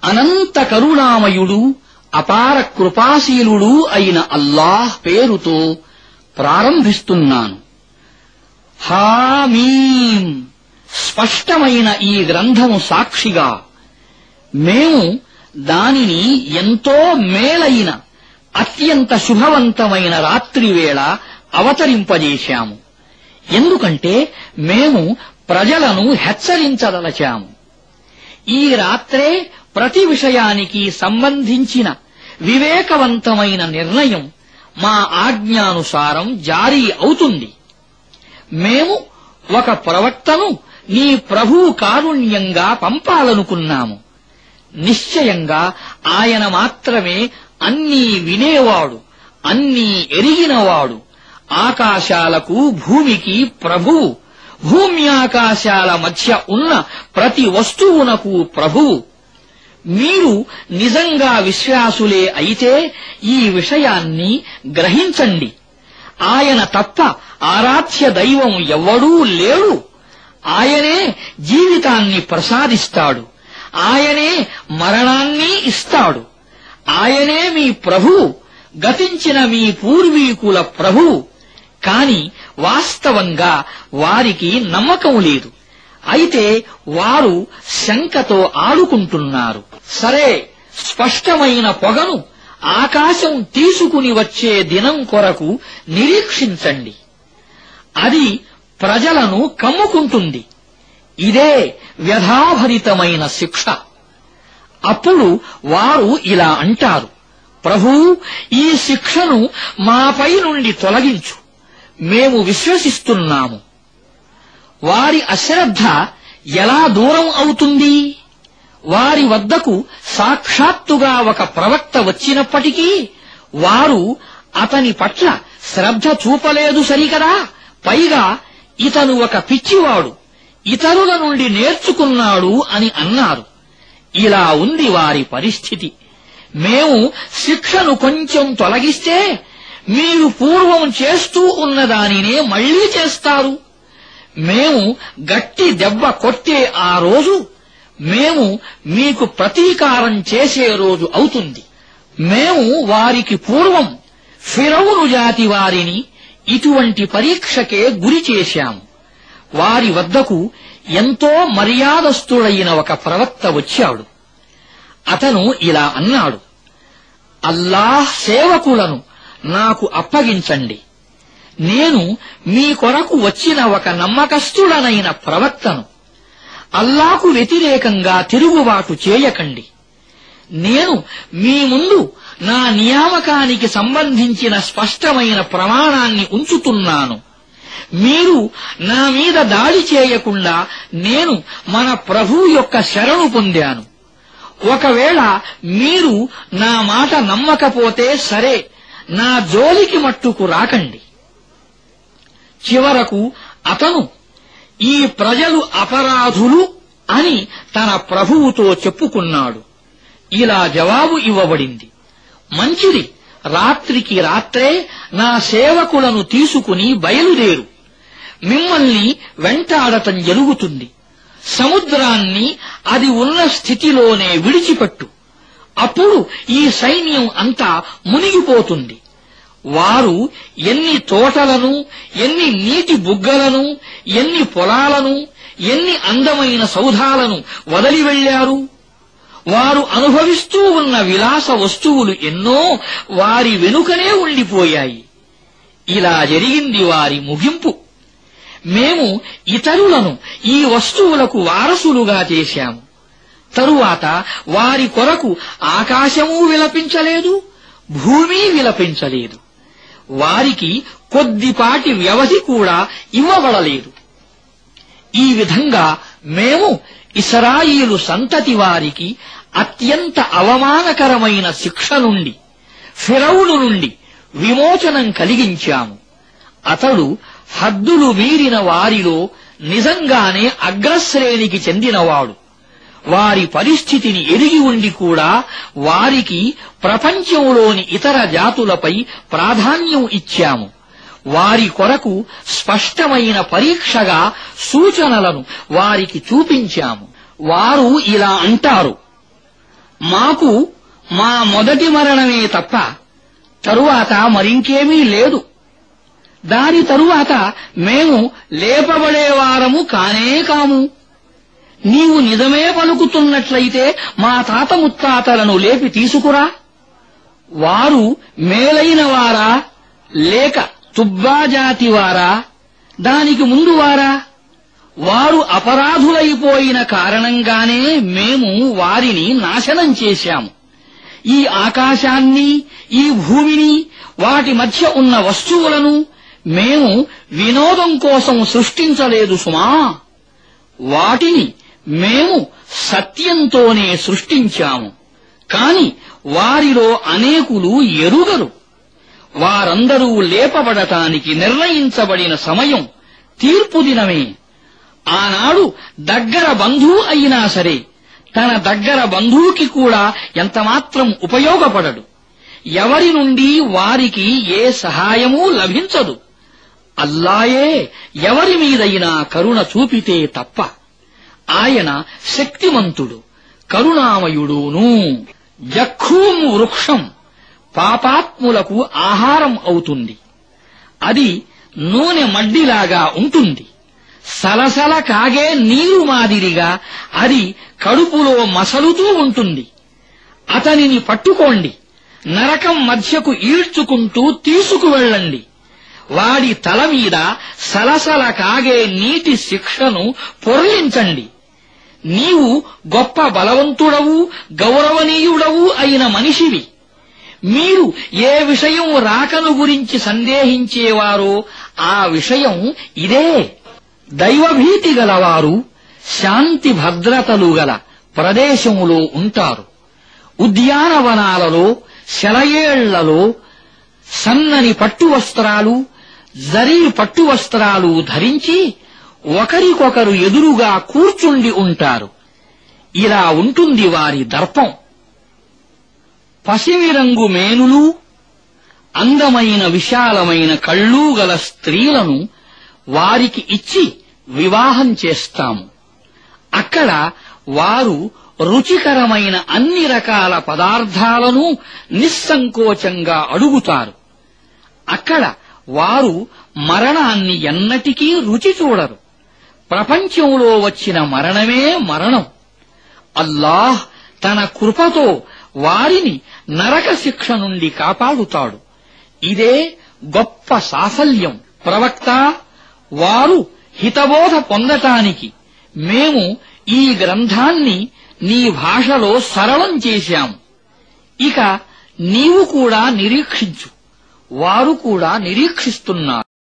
అనంత కరుణామయుడు అపార కృపాశీలుడు అయిన అల్లాహ్ పేరుతో ప్రారంభిస్తున్నాను హామీం స్పష్టమైన ఈ గ్రంథము సాక్షిగా మేము దానిని ఎంతో మేలైన అత్యంత శుభవంతమైన రాత్రివేళ అవతరింపజేశాము ఎందుకంటే మేము ప్రజలను హెచ్చరించదలచాము ఈ రాత్రే ప్రతి విషయానికి సంబంధించిన వివేకవంతమైన నిర్ణయం మా ఆజ్ఞానుసారం జారీ అవుతుంది మేము ఒక ప్రవక్తను నీ ప్రభు కారుణ్యంగా పంపాలనుకున్నాము నిశ్చయంగా ఆయన మాత్రమే అన్నీ వినేవాడు అన్నీ ఎరిగినవాడు ఆకాశాలకు భూమికి ప్రభువు భూమ్యాకాశాల మధ్య ఉన్న ప్రతి వస్తువునకు ప్రభువు మీరు నిజంగా విశ్వాసులే అయితే ఈ విషయాన్ని గ్రహించండి ఆయన తప్ప ఆరాధ్య దైవం ఎవ్వడూ లేడు ఆయనే జీవితాన్ని ప్రసాదిస్తాడు ఆయనే మరణాన్ని ఇస్తాడు ఆయనే మీ ప్రభు గతించిన మీ పూర్వీకుల ప్రభు కాని వాస్తవంగా వారికి నమ్మకం లేదు అయితే వారు శంకతో ఆడుకుంటున్నారు సరే స్పష్టమైన పొగను ఆకాశం తీసుకుని వచ్చే దినం కొరకు నిరీక్షించండి అది ప్రజలను కమ్ముకుంటుంది ఇదే వ్యధాభరితమైన శిక్ష అప్పుడు వారు ఇలా అంటారు ప్రభూ ఈ శిక్షను మాపై నుండి తొలగించు మేము విశ్వసిస్తున్నాము వారి అశ్రద్ధ ఎలా దూరం అవుతుంది వారి వద్దకు సాక్షాత్తుగా ఒక ప్రవక్త వచ్చినప్పటికీ వారు అతని పట్ల శ్రద్ధ చూపలేదు సరికదా పైగా ఇతను ఒక పిచ్చివాడు ఇతరుల నుండి నేర్చుకున్నాడు అని అన్నారు ఇలా ఉంది వారి పరిస్థితి మేము శిక్షను కొంచెం తొలగిస్తే మీరు పూర్వం చేస్తూ ఉన్నదానినే మళ్లీ చేస్తారు మేము గట్టి దెబ్బ కొట్టే ఆ రోజు మేము మీకు ప్రతీకారం చేసే రోజు అవుతుంది మేము వారికి పూర్వం ఫిరౌను జాతి వారిని ఇటువంటి పరీక్షకే గురి చేశాము వారి వద్దకు ఎంతో మర్యాదస్తుడైన ఒక ప్రవక్త వచ్చాడు అతను ఇలా అన్నాడు అల్లాహ్ సేవకులను నాకు అప్పగించండి నేను మీ కొరకు వచ్చిన ఒక నమ్మకస్తుడనైన ప్రవక్తను అల్లాకు వ్యతిరేకంగా తిరుగుబాటు చేయకండి నేను మీ ముందు నా నియామకానికి సంబంధించిన స్పష్టమైన ప్రమాణాన్ని ఉంచుతున్నాను మీరు నా మీద దాడి చేయకుండా నేను మన ప్రభు యొక్క శరణు పొందాను ఒకవేళ మీరు నా మాట నమ్మకపోతే సరే నా జోలికి మట్టుకు రాకండి చివరకు అతను ఈ ప్రజలు అపరాధులు అని తన ప్రభువుతో చెప్పుకున్నాడు ఇలా జవాబు ఇవ్వబడింది మంచిది రాత్రికి రాత్రే నా సేవకులను తీసుకుని బయలుదేరు మిమ్మల్ని వెంటాడటం జరుగుతుంది సముద్రాన్ని అది ఉన్న స్థితిలోనే విడిచిపెట్టు అప్పుడు ఈ సైన్యం అంతా మునిగిపోతుంది వారు ఎన్ని తోటలను ఎన్ని నీటి బుగ్గలను ఎన్ని పొలాలను ఎన్ని అందమైన సౌధాలను వదిలి వెళ్లారు వారు అనుభవిస్తూ ఉన్న విలాస వస్తువులు ఎన్నో వారి వెనుకనే ఉండిపోయాయి ఇలా జరిగింది వారి ముగింపు మేము ఇతరులను ఈ వస్తువులకు వారసులుగా చేశాము తరువాత వారి కొరకు ఆకాశమూ విలపించలేదు భూమి విలపించలేదు వారికి కొద్దిపాటి వ్యవధి కూడా ఇవ్వబడలేదు ఈ విధంగా మేము ఇస్రాయిలు సంతతి వారికి అత్యంత అవమానకరమైన శిక్ష నుండి ఫిరౌను నుండి విమోచనం కలిగించాము అతడు హద్దులు మీరిన వారిలో నిజంగానే అగ్రశ్రేణికి చెందినవాడు వారి పరిస్థితిని ఎరిగి ఉండి కూడా వారికి ప్రపంచంలోని ఇతర జాతులపై ప్రాధాన్యం ఇచ్చాము వారి కొరకు స్పష్టమైన పరీక్షగా సూచనలను వారికి చూపించాము వారు ఇలా అంటారు మాకు మా మొదటి మరణమే తప్ప తరువాత మరింకేమీ లేదు దాని తరువాత మేము లేపబడేవారము కానే కాము నీవు నిజమే పలుకుతున్నట్లయితే మా తాత ముత్తాతలను లేపి తీసుకురా వారు మేలైన వారా లేక తుబ్బాజాతి వారా దానికి ముందు వారా వారు అపరాధులైపోయిన కారణంగానే మేము వారిని నాశనం చేశాము ఈ ఆకాశాన్ని ఈ భూమిని వాటి మధ్య ఉన్న వస్తువులను మేము వినోదం కోసం సృష్టించలేదు సుమా వాటిని మేము సత్యంతోనే సృష్టించాము కాని వారిలో అనేకులు ఎరుగరు వారందరూ లేపబడటానికి నిర్ణయించబడిన సమయం తీర్పు దినమే ఆనాడు దగ్గర బంధువు అయినా సరే తన దగ్గర బంధువుకి కూడా ఎంతమాత్రం ఉపయోగపడడు ఎవరి నుండి వారికి ఏ సహాయమూ లభించదు అల్లాయే ఎవరి మీదైనా కరుణ చూపితే తప్ప ఆయన శక్తిమంతుడు కరుణామయుడును జఖూం వృక్షం పాపాత్ములకు ఆహారం అవుతుంది అది నూనె మడ్డిలాగా ఉంటుంది సలసల కాగే నీరు మాదిరిగా అది కడుపులో మసలుతూ ఉంటుంది అతనిని పట్టుకోండి నరకం మధ్యకు ఈడ్చుకుంటూ తీసుకువెళ్ళండి వాడి తల మీద సలసల కాగే నీటి శిక్షను పొరలించండి నీవు గొప్ప బలవంతుడవు గౌరవనీయుడవు అయిన మనిషివి మీరు ఏ విషయం రాకను గురించి సందేహించేవారో ఆ విషయం ఇదే దైవభీతి గలవారు శాంతి భద్రతలు గల ప్రదేశములో ఉంటారు ఉద్యానవనాలలో శలయేళ్లలో సన్నని పట్టు వస్త్రాలు జరీ పట్టు వస్త్రాలు ధరించి ఒకరికొకరు ఎదురుగా కూర్చుండి ఉంటారు ఇలా ఉంటుంది వారి దర్పం పసిమి రంగు మేనులు అందమైన విశాలమైన కళ్ళు గల స్త్రీలను వారికి ఇచ్చి వివాహం చేస్తాము అక్కడ వారు రుచికరమైన అన్ని రకాల పదార్థాలను నిస్సంకోచంగా అడుగుతారు అక్కడ వారు మరణాన్ని ఎన్నటికీ రుచి చూడరు ప్రపంచంలో వచ్చిన మరణమే మరణం అల్లాహ్ తన కృపతో వారిని నరక శిక్ష నుండి కాపాడుతాడు ఇదే గొప్ప సాఫల్యం ప్రవక్త వారు హితబోధ పొందటానికి మేము ఈ గ్రంథాన్ని నీ భాషలో సరళం చేశాము ఇక నీవు కూడా నిరీక్షించు వారు కూడా నిరీక్షిస్తున్నారు